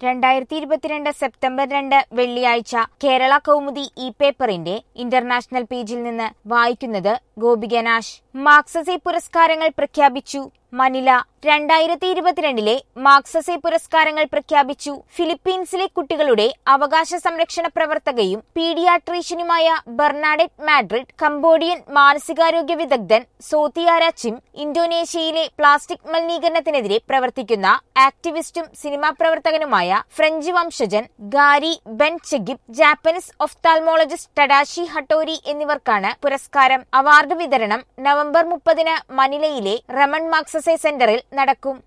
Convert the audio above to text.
രണ്ടായിരത്തി ഇരുപത്തിരണ്ട് സെപ്റ്റംബർ രണ്ട് വെള്ളിയാഴ്ച കേരള കൗമുദി ഇ പേപ്പറിന്റെ ഇന്റർനാഷണൽ പേജിൽ നിന്ന് വായിക്കുന്നത് ഗോപികനാശ് മാർക്സസെ പുരസ്കാരങ്ങൾ പ്രഖ്യാപിച്ചു മനില രണ്ടായിരത്തി ഇരുപത്തിരണ്ടിലെ മാർക്സസെ പുരസ്കാരങ്ങൾ പ്രഖ്യാപിച്ചു ഫിലിപ്പീൻസിലെ കുട്ടികളുടെ അവകാശ സംരക്ഷണ പ്രവർത്തകയും പീഡിയാട്രീഷ്യനുമായ ബെർണാഡറ്റ് മാഡ്രിഡ് കംബോഡിയൻ മാനസികാരോഗ്യ വിദഗ്ധൻ സോത്തിയാര ചിം ഇന്തോനേഷ്യയിലെ പ്ലാസ്റ്റിക് മലിനീകരണത്തിനെതിരെ പ്രവർത്തിക്കുന്ന ആക്ടിവിസ്റ്റും സിനിമാ പ്രവർത്തകനുമായ ഫ്രഞ്ച് വംശജൻ Gary Bencheghib Japanese ophthalmologist Tadashi Hattori എന്നിവർക്കാണ് പുരസ്കാരം അവാർഡ് വിതരണം നവംബർ മുപ്പതിന് മനിലയിലെ റമൺ മാക്സസെ സെന്ററിൽ നടക്കും